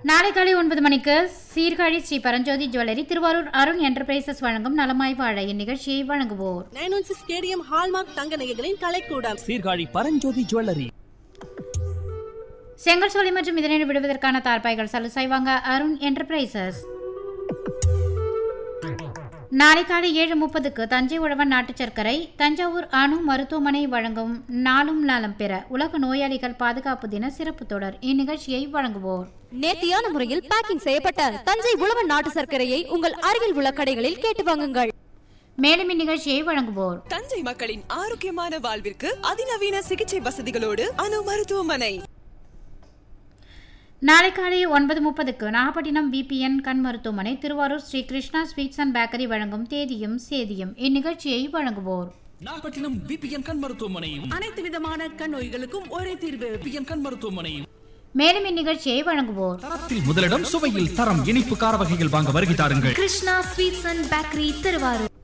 நாளை காலை ஒன்பது மணிக்கு சீர்காழி ஸ்ரீ பரஞ்சோதி ஜுவல்லரி திருவாரூர் அருண் என்டர்பிரைசஸ் வழங்கும் நலமாய் வாழ இந்நிகழ்ச்சியை வழங்குவோர் nine one six KDM hallmark தங்க நகைகளின் கலைக்கூடம் சீர்காழி பரஞ்சோதி ஜுவல்லரி செங்கல் சோலை மற்றும் இதனை விடுவதற்கான தார்பாய்கள் சலுசை வாங்க அருண் என்டர்பிரைசஸ் நாளை காலை ஏழு முப்பதுக்கு தஞ்சை உழவன் நாட்டு சர்க்கரை தஞ்சாவூர் அணு மருத்துவமனை வழங்கும் நாளும் நலம் பெற உலக நோயாளிகள் பாதுகாப்பு தின சிறப்பு தொடர் இந்நிகழ்ச்சியை வழங்குவோர் நேர்த்தியான முறையில் பேக்கிங் செய்யப்பட்ட தஞ்சை உழவன் நாட்டு சர்க்கரையை உங்கள் அருகில் உள்ள கடைகளில் கேட்டு வாங்குங்கள் மேலும் இந்நிகழ்ச்சியை வழங்குவோர் தஞ்சை மக்களின் ஆரோக்கியமான வாழ்விற்கு அதிநவீன சிகிச்சை வசதிகளோடு அணு மருத்துவமனை நாளை காலை ஒன்பது முப்பதுக்கு நாகப்பட்டினம் பிபிஎன் கண் மருத்துவமனை Thiruvarur Sri Krishna sweets and bakery வழங்கும் தேதியும் சேதியும் இந்நிகழ்ச்சியை வழங்குவோர் நாகப்பட்டினம் பிபிஎன் கண் மருத்துவமனையும் அனைத்து விதமான கண் நோய்களுக்கும் ஒரே தீர்வு பிபிஎன் கண் மருத்துவமனையும் மேலும் இந்நிகழ்ச்சியை வழங்குவோர் தரத்தில் முதலிடம் சுவையில் தரம் இனிப்பு கார வகைகள் வாங்க வருகை தாருங்கள் Krishna sweets and bakery Thiruvarur